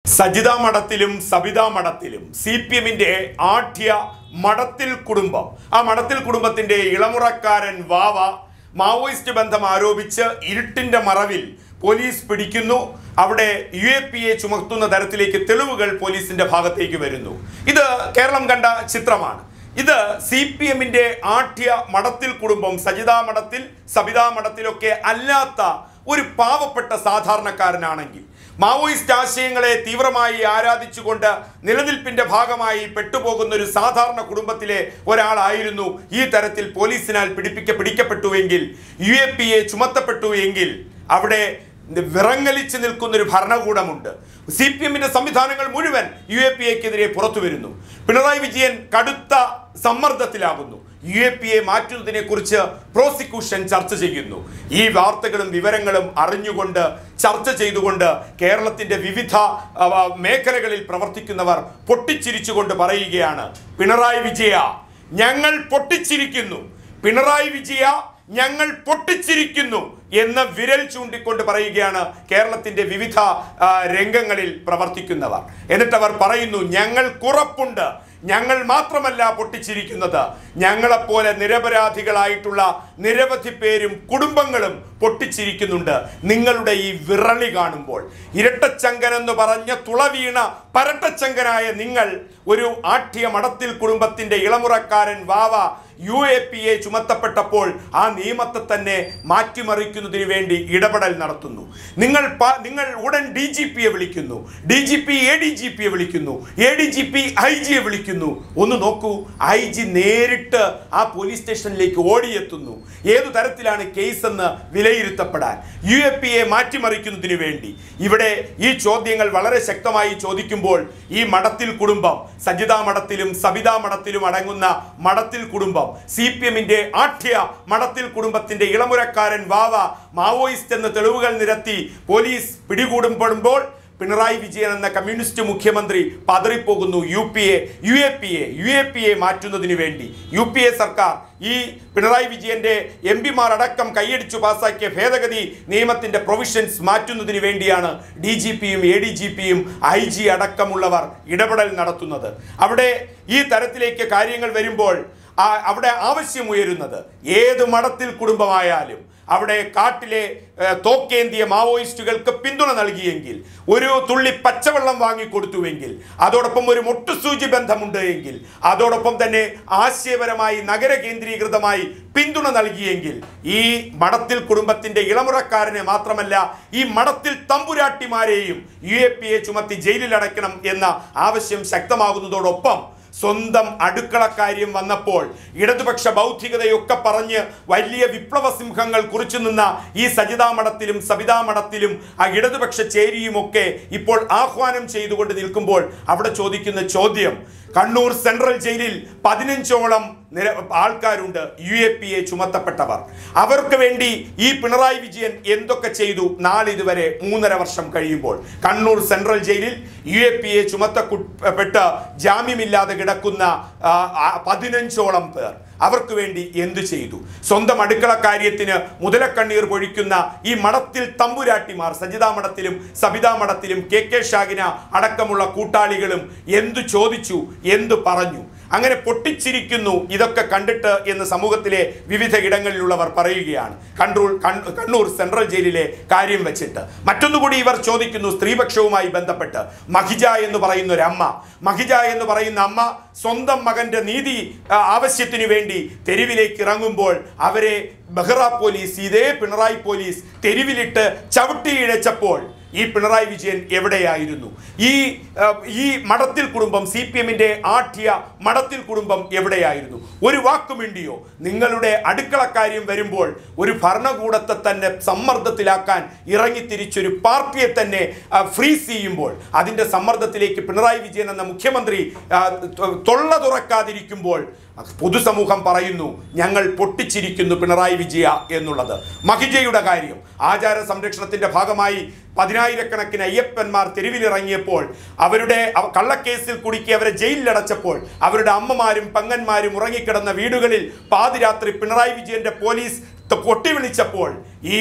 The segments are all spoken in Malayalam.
സജിത മഠത്തിലും സബിത മഠത്തിലും സി പി എമ്മിന്റെ ആഠ്യ മഠത്തിൽ കുടുംബം ആ മഠത്തിൽ കുടുംബത്തിന്റെ ഇളമുറക്കാരൻ വാവ മാവോയിസ്റ്റ് ബന്ധം ആരോപിച്ച് ഇരുട്ടിന്റെ മറവിൽ പോലീസ് പിടിക്കുന്നു അവിടെ യു എ പി എ ചുമത്തുന്ന തരത്തിലേക്ക് തെളിവുകൾ പോലീസിന്റെ ഭാഗത്തേക്ക് വരുന്നു ഇത് കേരളം കണ്ട ചിത്രമാണ് ഇത് സി പി എമ്മിന്റെ ആഠ്യ മഠത്തിൽ കുടുംബം സജിതാ മഠത്തിൽ സബിതാ മഠത്തിലൊക്കെ അല്ലാത്ത ഒരു പാവപ്പെട്ട സാധാരണക്കാരനാണെങ്കിൽ മാവോയിസ്റ്റ് ആശയങ്ങളെ തീവ്രമായി ആരാധിച്ചുകൊണ്ട് നിലനിൽപ്പിന്റെ ഭാഗമായി പെട്ടുപോകുന്ന ഒരു സാധാരണ കുടുംബത്തിലെ ഒരാളായിരുന്നു ഈ തരത്തിൽ പോലീസിനാൽ പിടിപ്പിക്ക പിടിക്കപ്പെട്ടുവെങ്കിൽ യു എ പി എ ചുമത്തപ്പെട്ടു എങ്കിൽ അവിടെ വിറങ്ങലിച്ച് നിൽക്കുന്ന ഒരു ഭരണകൂടമുണ്ട് സി പി എമ്മിന്റെ സംവിധാനങ്ങൾ മുഴുവൻ യു എ പി എക്കെതിരെ പുറത്തു വരുന്നു പിണറായി വിജയൻ കടുത്ത സമ്മർദ്ദത്തിലാകുന്നു യു എ പി എ മാറ്റുന്നതിനെ കുറിച്ച് പ്രോസിക്യൂഷൻ ചർച്ച ചെയ്യുന്നു ഈ വാർത്തകളും വിവരങ്ങളും അറിഞ്ഞുകൊണ്ട് ചർച്ച ചെയ്തുകൊണ്ട് കേരളത്തിന്റെ വിവിധ അവ, മേഖലകളിൽ പ്രവർത്തിക്കുന്നവർ പൊട്ടിച്ചിരിച്ചുകൊണ്ട് പറയുകയാണ് പിണറായി വിജയ ഞങ്ങൾ പൊട്ടിച്ചിരിക്കുന്നു പിണറായി വിജയ ഞങ്ങൾ പൊട്ടിച്ചിരിക്കുന്നു എന്ന് വിരൽ ചൂണ്ടിക്കൊണ്ട് പറയുകയാണ് കേരളത്തിന്റെ വിവിധ ആ, രംഗങ്ങളിൽ പ്രവർത്തിക്കുന്നവർ എന്നിട്ട് അവർ പറയുന്നു ഞങ്ങൾക്കുറപ്പുണ്ട് ഞങ്ങൾ മാത്രമല്ല പൊട്ടിച്ചിരിക്കുന്നത് ഞങ്ങളെപ്പോലെ നിരപരാധികളായിട്ടുള്ള നിരവധി പേരും കുടുംബങ്ങളും പൊട്ടിച്ചിരിക്കുന്നുണ്ട് നിങ്ങളുടെ ഈ വിറളി കാണുമ്പോൾ ഇരട്ടച്ചങ്കൻ എന്ന് പറഞ്ഞ തുളവീണ പരട്ടച്ചങ്കനായ നിങ്ങൾ ഒരു ആഠ്യ മഠത്തിൽ കുടുംബത്തിന്റെ ഇളമുറക്കാരൻ Vava U A P A ചുമത്തപ്പെട്ടപ്പോൾ ആ നിയമത്തെ തന്നെ മാറ്റിമറിക്കുന്നതിന് വേണ്ടി ഇടപെടൽ നടത്തുന്നു നിങ്ങൾ പ- നിങ്ങൾ ഉടൻ ഡി ജി പിയെ വിളിക്കുന്നു D G P A D G പിയെ വിളിക്കുന്നു A D G P I ജിയെ വിളിക്കുന്നു ഒന്ന് നോക്കൂ ഐ ജി നേരിട്ട് ആ പോലീസ് സ്റ്റേഷനിലേക്ക് ഓടിയെത്തുന്നു ഏതു തരത്തിലാണ് കേസ് എന്ന് വിലയിരുത്തപ്പെടാൻ യു എ പി എ മാറ്റിമറിക്കുന്നതിന് വേണ്ടി ഇവിടെ ഈ ചോദ്യങ്ങൾ വളരെ ശക്തമായി ചോദിക്കുമ്പോൾ ഈ മഠത്തിൽ കുടുംബം സജിതാ മഠത്തിലും സബിതാ മഠത്തിലും അടങ്ങുന്ന മഠത്തിൽ കുടുംബം സി പി എമ്മിന്റെ ആഠ്യ മഠത്തിൽ കുടുംബത്തിന്റെ ഇളമുരക്കാരൻ വാവ മാവോയിസ്റ്റ് എന്ന തെളിവുകൾ നിരത്തി പോലീസ് പിടികൂടുമ്പോൾ പിണറായി വിജയൻ എന്ന കമ്മ്യൂണിസ്റ്റ് മുഖ്യമന്ത്രി പതറിപ്പോകുന്നു U P A U A P A U A P A മാറ്റുന്നതിന് വേണ്ടി യു പി എ സർക്കാർ ഈ പിണറായി വിജയന്റെ എം പിമാർ അടക്കം കൈയടിച്ചു പാസാക്കിയ ഭേദഗതി നിയമത്തിന്റെ പ്രൊവിഷൻസ് മാറ്റുന്നതിന് വേണ്ടിയാണ് ഡി ജി പിയും എ ഡി ജി പിയും ഐ ജി അടക്കമുള്ളവർ ഇടപെടൽ നടത്തുന്നത് അവിടെ ഈ തരത്തിലേക്ക് കാര്യങ്ങൾ വരുമ്പോൾ ആ- അവിടെ ആവശ്യമുയരുന്നത് ഏത് മഠത്തിൽ കുടുംബമായാലും അവിടെ കാട്ടിലെ ഏഹ്, തോക്കേന്തിയ മാവോയിസ്റ്റുകൾക്ക് പിന്തുണ നൽകിയെങ്കിൽ ഒരു തുള്ളി പച്ചവെള്ളം വാങ്ങിക്കൊടുത്തുവെങ്കിൽ അതോടൊപ്പം ഒരു മുട്ടുസൂചി ബന്ധമുണ്ട് എങ്കിൽ അതോടൊപ്പം തന്നെ ആശയപരമായി നഗര കേന്ദ്രീകൃതമായി പിന്തുണ നൽകിയെങ്കിൽ ഈ മഠത്തിൽ കുടുംബത്തിന്റെ ഇളമുറക്കാരനെ മാത്രമല്ല ഈ മഠത്തിൽ തമ്പുരാട്ടിമാരെയും യു എ പി എ ചുമത്തി ജയിലിൽ അടയ്ക്കണം എന്ന ആവശ്യം ശക്തമാകുന്നതോടൊപ്പം സ്വന്തം അടുക്കളക്കാര്യം വന്നപ്പോൾ ഇടതുപക്ഷ ബൗദ്ധികതയൊക്കെ പറഞ്ഞ് വലിയ വിപ്ലവ സിംഹങ്ങൾ കുറിച്ചു നിന്ന ഈ സജിതാ മഠത്തിലും സബിതാ മഠത്തിലും ആ ഇടതുപക്ഷ ചേരിയുമൊക്കെ ഇപ്പോൾ ആഹ്വാനം ചെയ്തുകൊണ്ട് നിൽക്കുമ്പോൾ അവിടെ ചോദിക്കുന്ന ചോദ്യം കണ്ണൂർ സെൻട്രൽ ജയിലിൽ പതിനഞ്ചോളം നിര ആൾക്കാരുണ്ട് യു എ പി എ ചുമത്തപ്പെട്ടവർ അവർക്ക് വേണ്ടി ഈ പിണറായി വിജയൻ എന്തൊക്കെ ചെയ്തു നാളിതുവരെ മൂന്നര വർഷം കഴിയുമ്പോൾ കണ്ണൂർ സെൻട്രൽ ജയിലിൽ യു എ പി എ ചുമത്തപ്പെട്ട് ജാമ്യമില്ലാതെ കിടക്കുന്ന ആ, ആ, പതിനഞ്ചോളം പേർ അവർക്ക് വേണ്ടി എന്തു ചെയ്തു സ്വന്തം അടുക്കള കാര്യത്തിന് മുതലക്കണ്ണീർ പൊഴിക്കുന്ന ഈ മഠത്തിൽ തമ്പുരാട്ടിമാർ സജിതാ മഠത്തിലും സബിതാ മഠത്തിലും കെ കെ ഷാഗിന അടക്കമുള്ള കൂട്ടാളികളും എന്തു ചോദിച്ചു എന്തു പറഞ്ഞു അങ്ങനെ പൊട്ടിച്ചിരിക്കുന്നു ഇതൊക്കെ കണ്ടിട്ട് എന്ന് സമൂഹത്തിലെ വിവിധ ഇടങ്ങളിലുള്ളവർ പറയുകയാണ് കണ്ണൂർ കൺ- കണ്ണൂർ സെൻട്രൽ ജയിലിലെ കാര്യം വെച്ചിട്ട് മറ്റൊന്നുകൂടി ഇവർ ചോദിക്കുന്നു സ്ത്രീപക്ഷവുമായി ബന്ധപ്പെട്ട് മഹിജ എന്ന് പറയുന്ന ഒരു അമ്മ മഹിജ എന്ന് പറയുന്ന അമ്മ സ്വന്തം മകന്റെ നീതി ആ, ആവശ്യത്തിനു വേണ്ടി തെരുവിലേക്ക് ഇറങ്ങുമ്പോൾ അവരെ ബഹ്റ പോലീസ് ഇതേ പിണറായി പോലീസ് തെരുവിലിട്ട് ചവിട്ടിയിഴച്ചപ്പോൾ ഈ പിണറായി വിജയൻ എവിടെയായിരുന്നു ഈ ആ, ഈ മഠത്തിൽ കുടുംബം സി പി എമ്മിന്റെ ആഠ്യ മഠത്തിൽ കുടുംബം എവിടെയായിരുന്നു ഒരു വാക്കുമിണ്ടിയോ നിങ്ങളുടെ അടുക്കളക്കാര്യം വരുമ്പോൾ ഒരു ഭരണകൂടത്തെ തന്നെ സമ്മർദ്ദത്തിലാക്കാൻ ഇറങ്ങിത്തിരിച്ചൊരു പാർട്ടിയെ തന്നെ ആ, ഫ്രീസ് ചെയ്യുമ്പോൾ അതിന്റെ സമ്മർദ്ദത്തിലേക്ക് പിണറായി വിജയൻ എന്ന മുഖ്യമന്ത്രി ആ, തൊ- തൊള്ള തുറക്കാതിരിക്കുമ്പോൾ പൊതുസമൂഹം പറയുന്നു ഞങ്ങൾ പൊട്ടിച്ചിരിക്കുന്നു പിണറായി വിജയ എന്നുള്ളത് മഹിജയുടെ കാര്യം ആചാര സംരക്ഷണത്തിന്റെ ഭാഗമായി പതിനായിരക്കണക്കിന് അയ്യപ്പന്മാർ തെരുവിലിറങ്ങിയപ്പോൾ അവരുടെ അവ- കള്ളക്കേസിൽ കുടുക്കി അവരെ ജയിലിലടച്ചപ്പോൾ അവരുടെ അമ്മമാരും പെങ്ങന്മാരും ഉറങ്ങിക്കിടന്ന വീടുകളിൽ പാതിരാത്രി പിണറായി വിജയന്റെ പോലീസ് ത- കൊട്ടി വിളിച്ചപ്പോൾ ഈ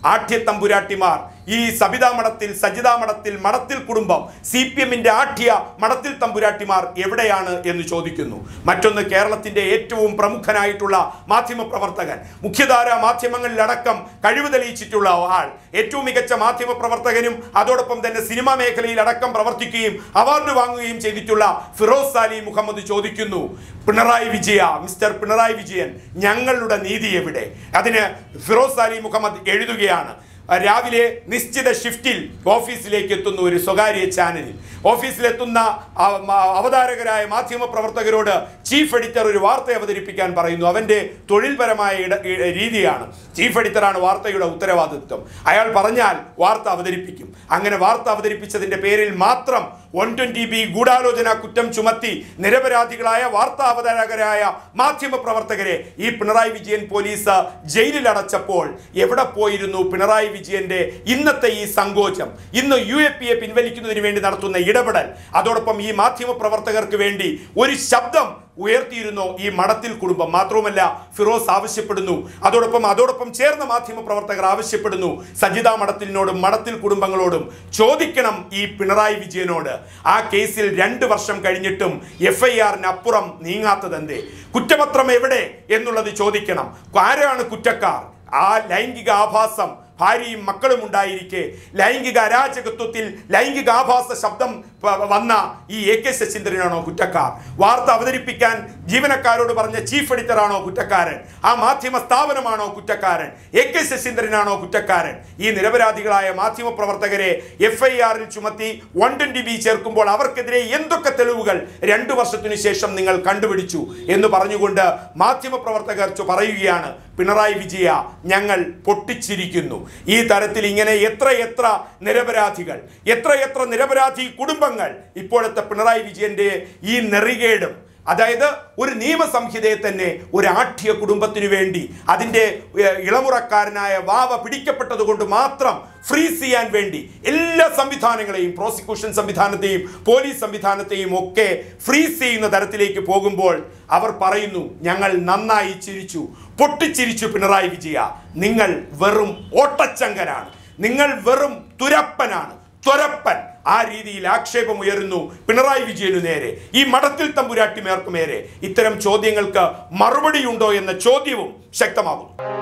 ആഠ്യ തമ്പുരാട്ടിമാർ ഈ സബിതാ മഠത്തിൽ സജിതാ മഠത്തിൽ മഠത്തിൽ കുടുംബം സി പി എമ്മിന്റെ ആഠ്യ മഠത്തിൽ തമ്പുരാട്ടിമാർ എവിടെയാണ് എന്ന് ചോദിക്കുന്നു മറ്റൊന്ന് കേരളത്തിന്റെ ഏറ്റവും പ്രമുഖനായിട്ടുള്ള മാധ്യമ പ്രവർത്തകൻ മുഖ്യധാര മാധ്യമങ്ങളിലടക്കം കഴിവ് തെളിയിച്ചിട്ടുള്ള ആൾ ഏറ്റവും മികച്ച മാധ്യമ പ്രവർത്തകനും അതോടൊപ്പം തന്നെ സിനിമാ മേഖലയിൽ അടക്കം പ്രവർത്തിക്കുകയും അവാർഡ് വാങ്ങുകയും ചെയ്തിട്ടുള്ള ഫിറോസ് സാലി മുഹമ്മദ് ചോദിക്കുന്നു പിണറായി വിജയ മിസ്റ്റർ പിണറായി വിജയൻ ഞങ്ങളുടെ നീതി എവിടെ അതിന് ഫിറോസ് സാലി മുഹമ്മദ് എഴുതുകയാണ് രാവിലെ നിശ്ചിത ഷിഫ്റ്റിൽ ഓഫീസിലേക്ക് എത്തുന്ന ഒരു സ്വകാര്യ ചാനലിൽ ഓഫീസിലെത്തുന്ന ആ, മ- അവതാരകരായ മാധ്യമ പ്രവർത്തകരോട് ചീഫ് എഡിറ്റർ ഒരു വാർത്ത അവതരിപ്പിക്കാൻ പറയുന്നു അവന്റെ തൊഴിൽപരമായ ഇട ഇ- രീതിയാണ് ചീഫ് എഡിറ്ററാണ് വാർത്തയുടെ ഉത്തരവാദിത്വം അയാൾ പറഞ്ഞാൽ വാർത്ത അവതരിപ്പിക്കും അങ്ങനെ വാർത്ത അവതരിപ്പിച്ചതിന്റെ പേരിൽ മാത്രം വൺ ട്വന്റി ബി ഗൂഢാലോചന കുറ്റം ചുമത്തി നിരപരാധികളായ വാർത്താ അവതാരകരായ മാധ്യമ പ്രവർത്തകരെ ഈ പിണറായി വിജയൻ പോലീസ് ജയിലിൽ അടച്ചപ്പോൾ എവിടെ പോയിരുന്നു പിണറായി വിജയന്റെ ഇന്നത്തെ ഈ സങ്കോചം ഇന്ന് യു എ പി എ പിൻവലിക്കുന്നതിന് വേണ്ടി നടത്തുന്ന ഇടപെടൽ അതോടൊപ്പം ഈ മാധ്യമ പ്രവർത്തകർക്ക് വേണ്ടി ഒരു ശബ്ദം ഉയർത്തിയിരുന്നു ഈ മഠത്തിൽ കുടുംബം മാത്രവുമല്ല ഫിറോസ് ആവശ്യപ്പെടുന്നു അതോടൊപ്പം അതോടൊപ്പം ചേർന്ന മാധ്യമ പ്രവർത്തകർ ആവശ്യപ്പെടുന്നു സജിത മഠത്തിനോടും മഠത്തിൽ കുടുംബങ്ങളോടും ചോദിക്കണം ഈ പിണറായി വിജയനോട് ആ കേസിൽ രണ്ട് വർഷം കഴിഞ്ഞിട്ടും എഫ് ഐ ആറിനപ്പുറം നീങ്ങാത്തതെന്തേ കുറ്റപത്രം എവിടെ എന്നുള്ളത് ചോദിക്കണം ആരാണ് കുറ്റക്കാർ ആ ലൈംഗിക ആഭാസം ഭാര്യയും മക്കളും ഉണ്ടായിരിക്കെ ലൈംഗിക അരാജകത്വത്തിൽ ലൈംഗിക ആഭാസ ശബ്ദം പ- വന്ന ഈ എ കെ ശശീന്ദ്രനാണോ കുറ്റക്കാർ വാർത്ത അവതരിപ്പിക്കാൻ ജീവനക്കാരോട് പറഞ്ഞ ചീഫ് എഡിറ്ററാണോ കുറ്റക്കാരൻ ആ മാധ്യമ സ്ഥാപനമാണോ കുറ്റക്കാരൻ എ കെ ശശീന്ദ്രനാണോ കുറ്റക്കാരൻ ഈ നിരപരാധികളായ മാധ്യമ പ്രവർത്തകരെ എഫ് ഐ ആറിൽ ചുമത്തി വൺ ട്വന്റി ബി ചേർക്കുമ്പോൾ അവർക്കെതിരെ എന്തൊക്കെ തെളിവുകൾ രണ്ടു വർഷത്തിനു ശേഷം നിങ്ങൾ കണ്ടുപിടിച്ചു എന്ന് പറഞ്ഞുകൊണ്ട് മാധ്യമ പ്രവർത്തകർ ചു- പറയുകയാണ് പിണറായി വിജയ ഞങ്ങൾ പൊട്ടിച്ചിരിക്കുന്നു ഈ തരത്തിൽ ഇങ്ങനെ എത്ര എത്ര നിരപരാധികൾ എത്ര എത്ര നിരപരാധി കുടുംബങ്ങൾ ഇപ്പോഴത്തെ പിണറായി വിജയന്റെ ഈ നെറികേടും അതായത് ഒരു നിയമസംഹിതയെ തന്നെ ഒരു ആഠ്യ കുടുംബത്തിനു വേണ്ടി അതിൻ്റെ ഏഹ്, ഇളമുറക്കാരനായ വാവ പിടിക്കപ്പെട്ടത് കൊണ്ട് മാത്രം ഫ്രീസ് ചെയ്യാൻ വേണ്ടി എല്ലാ സംവിധാനങ്ങളെയും പ്രോസിക്യൂഷൻ സംവിധാനത്തെയും പോലീസ് സംവിധാനത്തെയും ഒക്കെ ഫ്രീസ് ചെയ്യുന്ന തരത്തിലേക്ക് പോകുമ്പോൾ അവർ പറയുന്നു ഞങ്ങൾ നന്നായി ചിരിച്ചു പൊട്ടിച്ചിരിച്ചു പിണറായി വിജയ നിങ്ങൾ വെറും ഓട്ടച്ചങ്കനാണ് നിങ്ങൾ വെറും തുരപ്പനാണ് ത്വരപ്പൻ ആ രീതിയിൽ ആക്ഷേപം ഉയരുന്നു പിണറായി വിജയനു നേരെ ഈ മഠത്തിൽ തമ്പുരാട്ടിമേർക്ക് നേരെ ഇത്തരം ചോദ്യങ്ങൾക്ക് മറുപടിയുണ്ടോ എന്ന ചോദ്യവും ശക്തമാകുന്നു